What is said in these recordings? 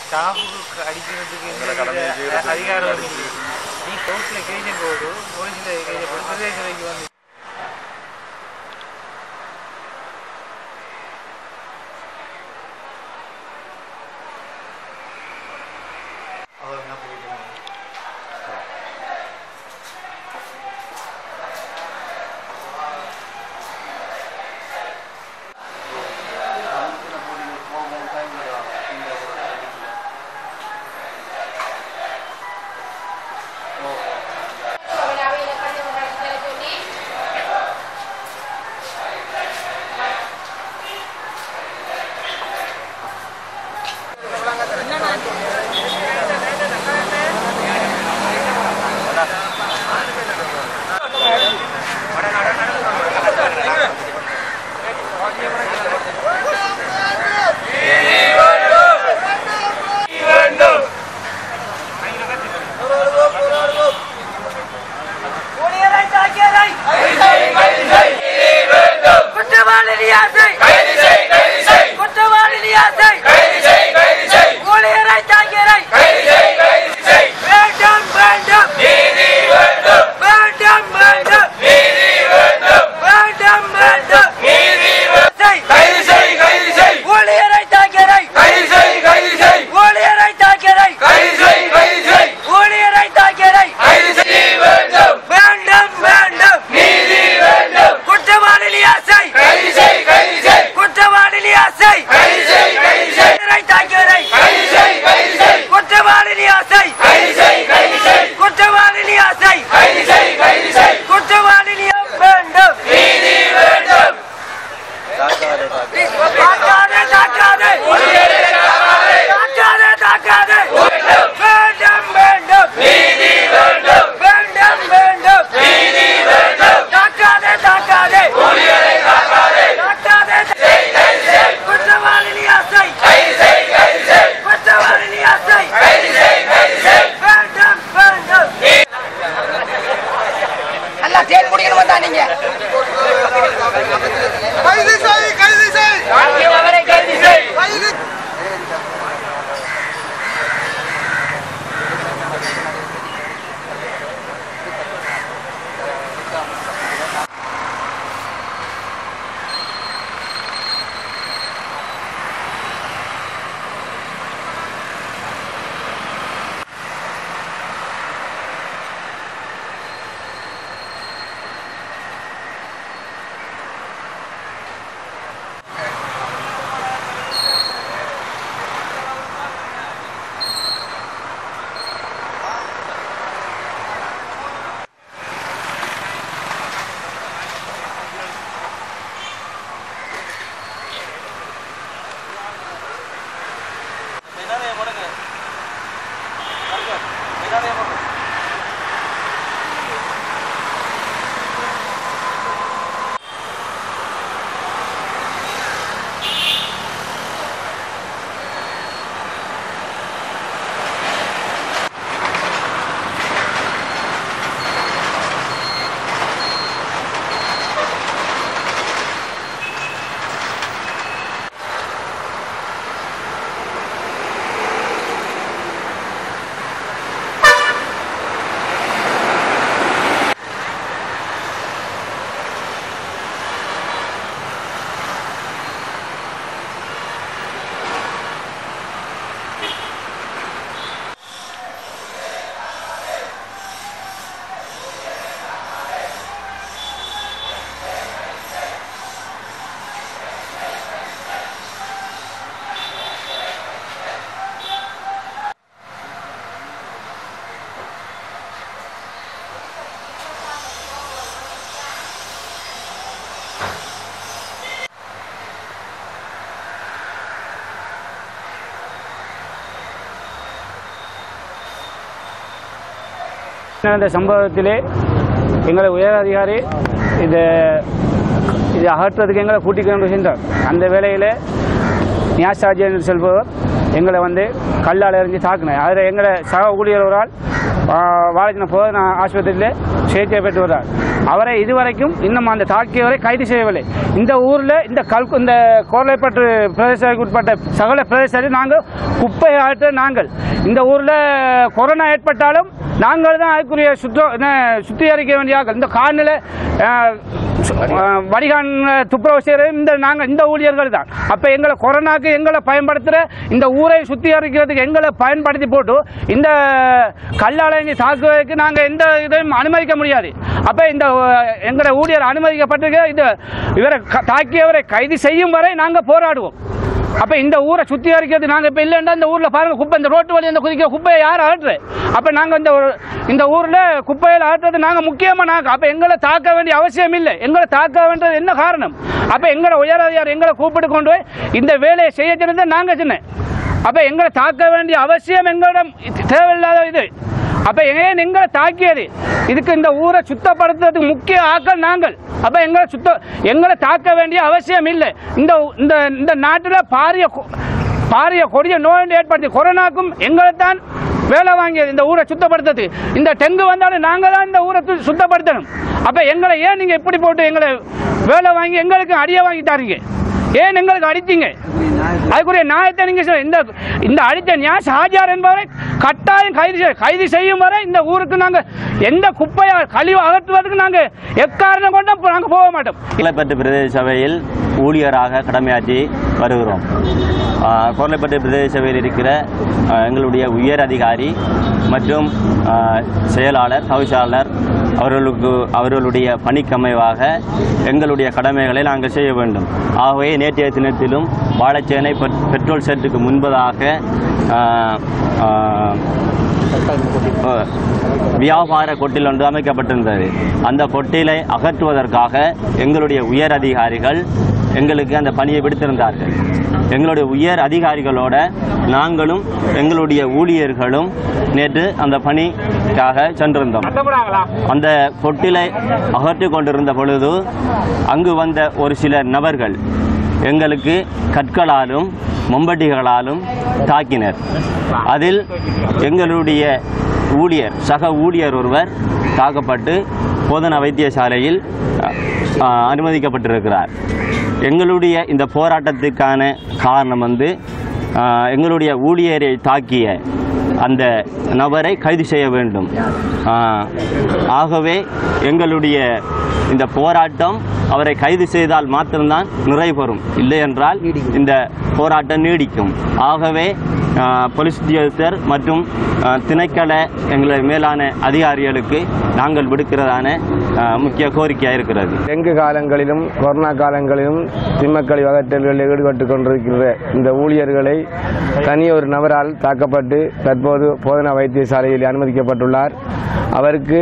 ஸ்டாஃபுக்கு அடிக்கிறதுக்கு உங்களை கடமை எந்த செய்யறதுக்கு அதிகாரம் அடிச்சு. இல்லை நீ கோர்ட்ல கேஜ போடு போலீஸ்ல கேஜ போடு பிரதேச சபைக்கு வந்து அவர் என்ன போயிட்டு ஊழியரை தாக்கியதை குற்றவாளி நியாசை குற்றவாளி நியாசை ஊழியரை தாக்கியதை வேண்டும் வேண்டும் வேண்டும் வேண்டும் வேண்டும் வேண்டும் ஊழியரை தாக்கியதை ஊழியரை தாக்கியதை ஊழியரை தாக்கியதை வேண்டும் வேண்டும் குற்றவாளி நியாசை குற்றவாளி நியாசை ஊழியரை தாக்கியதை குற்றவாளி நியாசை குற்றவாளி நியாசை குற்றவாளி நியா வேண்டும் தாக்காதே தாக்காதே தாக்காதே தாக்காதே வேண்டும் வேண்டும் வேண்டும் வேண்டும் தாக்காதே தாக்காதே தாக்காதே குற்றவாளி நியாசை குற்றவாளி நியாசை வேண்டும் வேண்டும் நல்லா தேன் குடிக்கணும் வந்தா நீங்க கைது செய் கைது செய் அவரை கைது செய் கைது நடந்த சம்பவத்திலே எங்களை உயர் அதிகாரி இதை இதை அகற்றுறதுக்கு எங்களை கூட்டிக் கொண்டு சென்றார் அந்த வேளையில் நியாசாஜி என்று சொல்பவர் எங்களை வந்து கல்லால் எறிஞ்சு தாக்கினார் அதில் எங்களை சக ஊழியர் ஒரு ஆள் வாழைச்சின போது நான் ஆஸ்பத்திரியில் சிகிச்சை பெற்று வர்றார் அவரை இதுவரைக்கும் இன்னும் அந்த தாக்கியவரை கைது செய்யவில்லை இந்த ஊரில் இந்த கல் இந்த கோர்லைப்பட்டு பிரதேசத்துக்கு உட்பட்ட சகல பிரதேசத்தில் நாங்கள் குப்பை ஆற்ற நாங்கள் இந்த ஊரில் கொரோனா ஏற்பட்டாலும் நாங்கள் தான் அதுக்குரிய சுத்த என்ன, சுத்திகரிக்க வேண்டிய ஆட்கள். இந்த காலநிலை வடிகான் துப்புரவு செய்கிற இந்த நாங்கள் இந்த ஊழியர்கள் தான் அப்போ எங்களை கொரோனாக்கு எங்களை பயன்படுத்துகிற இந்த ஊரை சுத்திகரிக்கிறதுக்கு எங்களை பயன்படுத்தி போட்டு இந்த கல்லாலையை தாக்குவதற்கு நாங்கள் எந்த இதையும் அனுமதிக்க முடியாது அப்போ இந்த அஹ், எங்களோட ஊழியர் அனுமதிக்கப்பட்டிருக்க இது இவரை க- தாக்கியவரை கைது செய்யும் வரை நாங்கள் போராடுவோம் அப்ப இந்த ஊரை சுத்தி அரிக்கிறது நாங்க இப்ப இல்லைன்னா இந்த ஊர்ல பாருங்க குப்பை இந்த ரோட்டு வழி இந்த குதிக்கிற குப்பையை யார் அகற்று அப்ப நாங்க இந்த ஒரு- இந்த ஊர்ல குப்பையில் அகற்றுறது நாங்க முக்கியமா நாங்க அப்ப எங்களை தாக்க வேண்டிய அவசியம் இல்லை எங்களை தாக்க வேண்டியது என்ன காரணம் அப்ப எங்களை உயர் அதிகாரி எங்களை கூப்பிட்டு கொண்டு போய் இந்த வேலையை செய்ய சொன்னது நாங்க சின்ன அப்ப எங்களை தாக்க வேண்டிய அவசியம் எங்களிடம் தேவையில்லாத இது அப்ப ஏன் எங்களை தாக்கியது இதுக்கு இந்த ஊரை சுத்தப்படுத்துறதுக்கு முக்கிய ஆக்கள் நாங்கள் அப்ப எங்களை சுத்த எங்களை தாக்க வேண்டிய அவசியம் இல்லை இந்த இந்த இந்த நாட்டில் பாரிய கொ- பாரிய கொடிய நோய் ஏற்படுத்தி கொரோனாக்கும் எங்களை தான் வேலை வாங்கியது இந்த ஊரை சுத்தப்படுத்துறதுக்கு இந்த டெங்கு வந்தாலும் நாங்கள் தான் இந்த ஊரை சு- சுத்தப்படுத்தணும் அப்ப எங்களை ஏன் நீங்க இப்படி போட்டு எங்களை வேலை வாங்கி எங்களுக்கு அடிய வாங்கி தாரீங்க ஏன் எங்களுக்கு அடித்தீங்க அதுக்குரிய நியாயத்தை நீங்க சொல்லுங்க. இந்த இந்த அடித்த நியாய ஷாஜார் என்பவரை கட்டாயம் கைது செய்ய கைது செய்யும் வரை இந்த ஊருக்கு நாங்க எந்த குப்பையை கழிவு அகற்றுவதற்கு நாங்க எக்காரணம் கொண்டும் நாங்க போக மாட்டோம் கோர்லைப்பட்டு பிரதேச சபையில் ஊழியராக கடமையாற்றி வருகிறோம் ஆ, கோர்லைப்பட்டு பிரதேச சபையில் இருக்கிற ஆ, எங்களுடைய உயர் அதிகாரி மற்றும் ஆ, செயலாளர் தவிசாளர் அவர்களுக்கு அவர்களுடைய பணிக்கமைவாக எங்களுடைய கடமைகளை நாங்கள் செய்ய வேண்டும் ஆகவே நேற்றைய தினத்திலும் வாழைச்சேனை பெட்- பெட்ரோல் செட்டுக்கு முன்பதாக ஆ, ஆ, அஹ், வியாபார கொட்டில் ஒன்று அமைக்கப்பட்டிருந்தது அந்த கொட்டிலை அகற்றுவதற்காக எங்களுடைய உயர் அதிகாரிகள் எங்களுக்கு அந்த பணியை விடுத்திருந்தார்கள் எங்களுடைய உயர் அதிகாரிகளோட நாங்களும் எங்களுடைய ஊழியர்களும் நேற்று அந்த பணிக்காக சென்றிருந்தோம் அந்த கொட்டிலை அகற்றிக் கொண்டிருந்த பொழுது அங்கு வந்த ஒரு சில நபர்கள் எங்களுக்கு கற்களாலும் மம்பட்டிகளாலும் தாக்கினர் அதில் எங்களுடைய ஊழியர் சக ஊழியர் ஒருவர் தாக்கப்பட்டு போதனா வைத்தியசாலையில் அ, அனுமதிக்கப்பட்டிருக்கிறார் எங்களுடைய இந்த போராட்டத்துக்கான காரணம் வந்து அ, எங்களுடைய ஊழியரை தாக்கிய அந்த நபரை கைது செய்ய வேண்டும் ஆ, ஆகவே எங்களுடைய இந்த போராட்டம் அவரை கைது செய்தால் மாத்திரம்தான் நிறைவேறும் இல்லை என்றால் இந்த போராட்டம் நீடிக்கும் ஆகவே ஆ, போலீஸ் உத்தியோகஸ்தர் மற்றும் ஆ, திணைக்கள எங்களை மேலான அதிகாரிகளுக்கு நாங்கள் விடுக்கிறதான ஆ, முக்கிய கோரிக்கையாக இருக்கிறது டெங்கு காலங்களிலும் கொரோனா காலங்களிலும் திம்மக்களி வகற்றல்களில் ஈடுபட்டு கொண்டிருக்கிற இந்த ஊழியர்களை தனி ஒரு நபரால் தாக்கப்பட்டு தற்போது போதனா வைத்தியசாலையில் அனுமதிக்கப்பட்டுள்ளார் அவருக்கு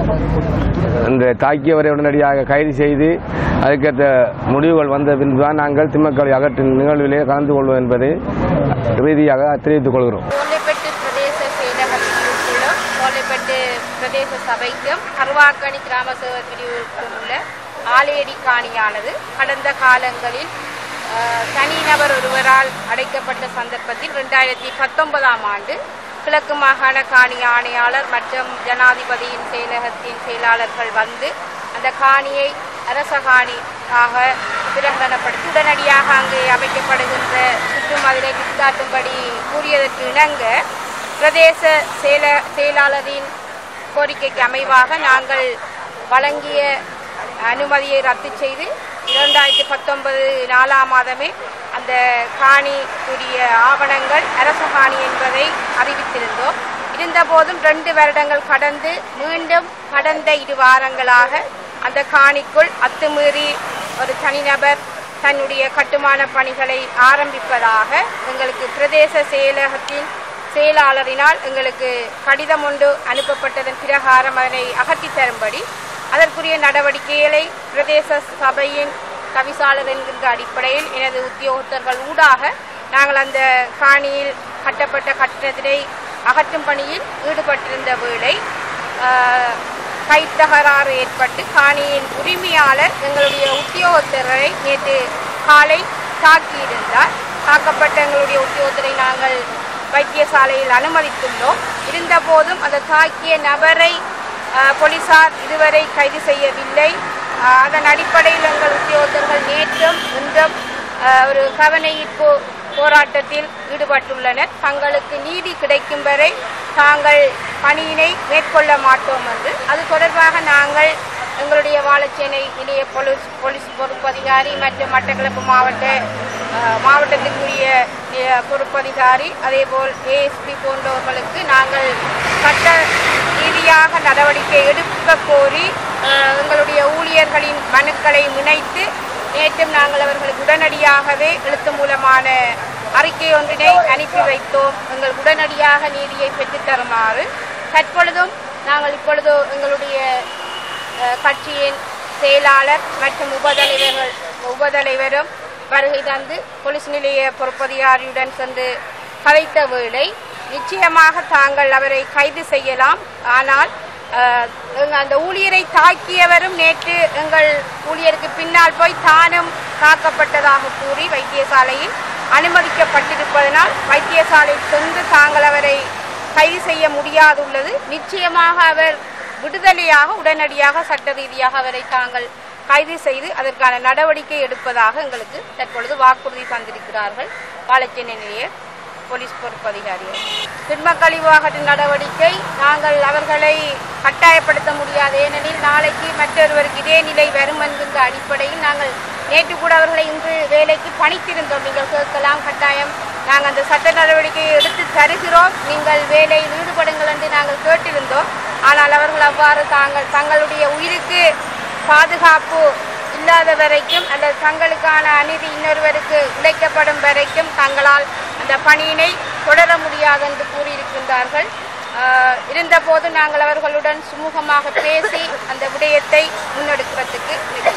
அந்த தாக்கியவரை உடனடியாக கைது செய்து அதுக்கேற்ற முடிவுகள் வந்த பின்புதான் நாங்கள் திம்மக்களி அகற்றும் நிகழ்விலே கலந்து கொள்வோம் என்பதை ரீதியாக தெரிவித்துக் கொள்கிறோம் கோலைப்பட்டு பிரதேச செயலகத்திற்குள்ளும் கோலைப்பட்டு பிரதேச சபைக்கும் கருவாக்கணி கிராம சேவர் பிரிவுக்கும் உள்ள ஆலையடி காணியானது கடந்த காலங்களில் அஹ், தனிநபர் ஒருவரால் அடைக்கப்பட்ட சந்தர்ப்பத்தில் இரண்டாயிரத்தி பத்தொன்பதாம் ஆண்டு கிழக்கு மாகாண காணி ஆணையாளர் மற்றும் ஜனாதிபதியின் செயலகத்தின் செயலாளர்கள் வந்து அந்த காணியை அரச காணியாக பிரகடனப்படுத்தி உடனடியாக அங்கே அமைக்கப்படுகின்ற சுற்றுமதிலை குத்தாட்டும்படி கூறியதற்கு இணங்க பிரதேச செயல செயலாளரின் கோரிக்கைக்கு அமைவாக நாங்கள் வழங்கிய அனுமதியை ரத்து செய்து இரண்டாயிரத்தி பத்தொன்பது நாலாம் மாதமே அந்த காணிக்குரிய ஆவணங்கள் அரச காணி என்பதை அறிவித்திருந்தோம் இருந்தபோதும் ரெண்டு வருடங்கள் கடந்து மீண்டும் கடந்த இரு வாரங்களாக அந்த காணிக்குள் அத்துமீறி ஒரு தனிநபர் தன்னுடைய கட்டுமான பணிகளை ஆரம்பிப்பதாக எங்களுக்கு பிரதேச செயலகத்தின் செயலாளரினால் எங்களுக்கு கடிதம் ஒன்று அனுப்பப்பட்டதன் பிரகாரம் அதனை அகற்றித் தரும்படி அதற்குரிய நடவடிக்கைகளை பிரதேச சபையின் தவிசாளர் என்கின்ற அடிப்படையில் எனது உத்தியோகத்தர்கள் ஊடாக நாங்கள் அந்த காணியில் கட்டப்பட்ட கட்டிடத்தினை அகற்றும் பணியில் ஈடுபட்டிருந்த வேளை ஆஹ், கைத்தகராறு ஏற்பட்டு காணியின் உரிமையாளர் எங்களுடைய உத்தியோகத்தரை நேற்று காலை தாக்கியிருந்தார் தாக்கப்பட்ட எங்களுடைய உத்தியோகத்தரை நாங்கள் வைத்தியசாலையில் அனுமதித்துள்ளோம் இருந்தபோதும் அந்த தாக்கிய நபரை அஹ், போலீசார் இதுவரை கைது செய்யவில்லை அஹ், அதன் அடிப்படையில் எங்கள் உத்தியோகத்தர்கள் நேற்றும் இன்றும் அஹ், ஒரு கவனஈர்ப்பு போராட்டத்தில் ஈடுபட்டுள்ளனர் தங்களுக்கு நீதி கிடைக்கும் வரை தாங்கள் பணியினை மேற்கொள்ள மாட்டோம் என்று அது தொடர்பாக நாங்கள் எங்களுடைய வாழச்சேனை நிலைய போலீஸ் போலீஸ் பொறுப்பதிகாரி மற்றும் மட்டக்களப்பு மாவட்ட அஹ், மாவட்டத்திற்குரிய அஹ், பொறுப்பதிகாரி அதேபோல் ஏஎஸ்பி போன்றவர்களுக்கு நாங்கள் சட்ட ரீதியாக நடவடிக்கை எடுக்க கோரி அஹ், எங்களுடைய ஊழியர்களின் மனுக்களை முனைத்து நேற்றும் நாங்கள் அவர்களுக்கு உடனடியாகவே எழுத்து மூலமான அறிக்கை ஒன்றினை அனுப்பி வைத்தோம் எங்கள் உடனடியாக நீதியை பெற்றுத் தருமாறு தற்பொழுதும் நாங்கள் இப்பொழுது எங்களுடைய அஹ், கட்சியின் செயலாளர் மற்றும் உபதலைவர்கள் உபதலைவரும் வருகை தந்து போலீஸ் நிலைய பொறுப்பதிகாரியுடன் சென்று கதைத்த வேளை நிச்சயமாக தாங்கள் அவரை கைது செய்யலாம் ஆனால் அஹ், எங்க- அந்த ஊழியரை தாக்கியவரும் நேற்று எங்கள் ஊழியருக்கு பின்னால் போய் தானும் தாக்கப்பட்டதாக கூறி வைத்தியசாலையில் அனுமதிக்கப்பட்டிருப்பதனால் வைத்தியசாலை சென்று தாங்கள் அவரை கைது செய்ய முடியாதுள்ளது நிச்சயமாக அவர் விடுதலையாக உடனடியாக சட்ட ரீதியாக அவரை தாங்கள் கைது செய்து அதற்கான நடவடிக்கை எடுப்பதாக எங்களுக்கு தற்பொழுது வாக்குறுதி தந்திருக்கிறார்கள் பாலச்சேனை நிலைய போலீஸ் பொறுப்பதிகாரிகள் திண்ம கழிவு அகற்றும் நடவடிக்கை நாங்கள் அவர்களை கட்டாயப்படுத்த முடியாது ஏனெனில் நாளைக்கு மற்றொருவருக்கு இதே நிலை வரும் என்கின்ற அடிப்படையில் நாங்கள் நேற்று கூட அவர்களை இன்று வேலைக்கு பணித்திருந்தோம் நீங்கள் கேட்கலாம் கட்டாயம் நாங்கள் அந்த சட்ட நடவடிக்கையை எடுத்து தருகிறோம் நீங்கள் வேலையில் ஈடுபடுங்கள் என்று நாங்கள் கேட்டிருந்தோம் ஆனால் அவர்கள் அவ்வாறு தாங்கள் தங்களுடைய உயிருக்கு பாதுகாப்பு இல்லாத வரைக்கும் அல்லது தங்களுக்கான அநீதி இன்னொருவருக்கு இழைக்கப்படும் வரைக்கும் தங்களால் அந்த பணியினை தொடர முடியாது என்று கூறியிருக்கின்றார்கள் ஆஹ் இருந்தபோது நாங்கள் அவர்களுடன் சுமூகமாக பேசி அந்த விடயத்தை முன்னெடுக்கிறதுக்கு